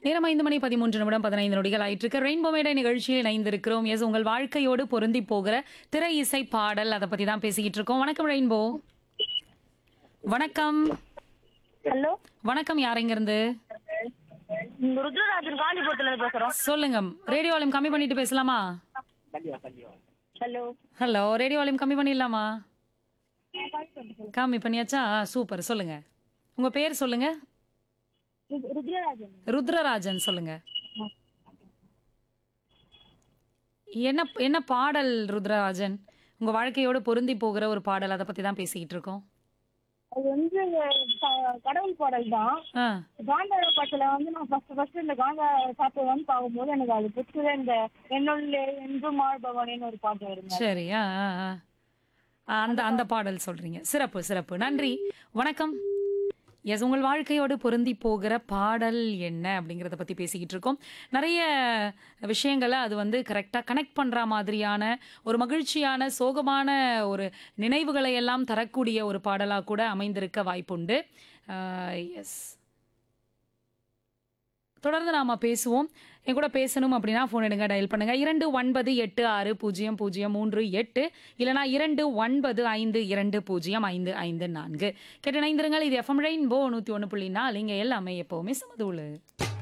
நேரம் ஐந்து மணி பதிமூன்று நிமிடம் பதினைந்து நொடிகள் ஆயிட்டு இருக்கு ரெயின்போ மேடை நிகழ்ச்சியில் இணைந்திருக்கிறோம் எஸ் உங்கள் வாழ்க்கையோடு பொருந்தி போகிற திரை இசை பாடல் அதை பத்தி தான் பேசிக்கிட்டு இருக்கோம் வணக்கம் ரெயின்போ வணக்கம் ஹலோ வணக்கம் யார் இங்க இருந்து ருத்ரராஜன் காஞ்சிபுரத்துல இருந்து பேசுறோம் சொல்லுங்க ரேடியோ வால்யூம் கம்மி பண்ணிட்டு பேசலாமா ஹலோ ஹலோ ரேடியோ வால்யூம் கம்மி பண்ணிடலாமா கம்மி பண்ணியாச்சா சூப்பர் சொல்லுங்க உங்க பேர் சொல்லுங்க ருத்ரராஜன் ருத்ரராஜன் சொல்லுங்க என்ன என்ன பாடல் ருத்ரராஜன் உங்க வாழ்க்கையோட பொருந்தி போகிற ஒரு பாடல் அதை பத்தி தான் பேசிக்கிட்டு இருக்கோம் அது வந்து க- கடவுள் பாடல் தான் ஆ காந்தார பாட்டுல வந்து நான் ஃபர்ஸ்ட் ஃபர்ஸ்ட் இந்த காந்தா பாட்டு வந்து பார்க்கும்போது எனக்கு அது பிடிச்சது இந்த என்னுள்ள என்று மாழ்பவனேன்னு ஒரு பாட்டு வருங்க சரி ஆ ஆ, ஆ. ஆ, அந்த அந்த பாடல் சொல்றீங்க சிறப்பு சிறப்பு நன்றி வணக்கம் எஸ் உங்கள் வாழ்க்கையோடு பொருந்தி போகிற பாடல் என்ன அப்படிங்கிறத பற்றி பேசிக்கிட்டு இருக்கோம் நிறைய விஷயங்களை அது வந்து கரெக்டாக கனெக்ட் பண்ணுற மாதிரியான ஒரு மகிழ்ச்சியான சோகமான ஒரு நினைவுகளை எல்லாம் தரக்கூடிய ஒரு பாடலாக கூட அமைந்திருக்க வாய்ப்புண்டு எஸ் தொடர்ந்து நாம பேசுவோம் என் கூட பேசணும் அப்படின்னா ஃபோன் எடுங்க டயல் பண்ணுங்க இரண்டு ஒன்பது எட்டு ஆறு பூஜ்ஜியம் பூஜ்ஜியம் மூன்று எட்டு இல்லைனா இரண்டு ஒன்பது ஐந்து இரண்டு பூஜ்ஜியம் ஐந்து ஐந்து நான்கு கேட்டு இணைந்திருங்கள் இது எஃப்எம் ரெயின்போ நூற்றி ஒன்று புள்ளி நாலு இங்கே எல்லாமே எப்போவுமே சமதூளு